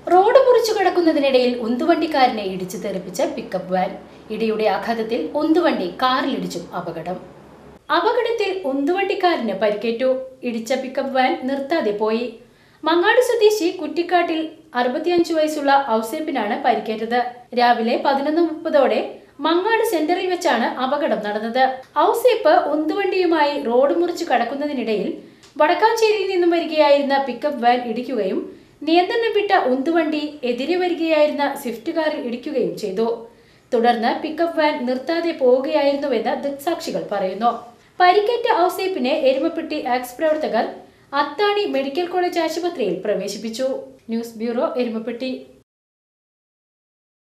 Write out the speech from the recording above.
road മുറിച്ചു കടക്കുന്നതിനിടയിൽ ഉന്തുവണ്ടിക്കാരനെ ഇടിച്ചു തെറിപ്പിച്ച pickup van ഇടിയുടെ ആഘാതത്തിൽ ഉന്തുവണ്ടി കാറിലിടിച്ചും അപകടം അപകടത്തിൽ ഉന്തുവണ്ടിക്കാരന് പരിക്കേറ്റു ഇടിച്ച പിക്കപ്പ് വാൻ നിർത്താതെ പോയി മങ്ങാട് സ്വദേശി കുറ്റിക്കാട്ടിൽ അറുപത്തിയഞ്ചു വയസ്സുള്ള ഔസേപ്പിനാണ് പരിക്കേറ്റത് രാവിലെ പതിനൊന്ന് മുപ്പതോടെ മങ്ങാട് സെന്ററിൽ വെച്ചാണ് അപകടം നടന്നത് ഔസേപ്പ് ഉന്തുവണ്ടിയുമായി റോഡ് മുറിച്ച് കടക്കുന്നതിനിടയിൽ വടക്കാഞ്ചേരിയിൽ നിന്നും വരികയായിരുന്ന പിക്കപ്പ് വാൻ ഇടിക്കുകയും നിയന്ത്രണം വിട്ട ഉന്തുവണ്ടി എതിരെ വരികയായിരുന്ന സ്വിഫ്റ്റ് കാറിൽ ഇടിക്കുകയും ചെയ്തു തുടർന്ന് പിക്കപ്പ് വാൻ നിർത്താതെ പോവുകയായിരുന്നുവെന്ന് ദൃക്സാക്ഷികൾ പറയുന്നു പരിക്കേറ്റ ഔസേപ്പിനെ എരുമപ്പെട്ടി ആക്സ് പ്രവർത്തകർ അത്താണി മെഡിക്കൽ കോളേജ് ആശുപത്രിയിൽ പ്രവേശിപ്പിച്ചു ന്യൂസ് ബ്യൂറോ എരുമപ്പെട്ടി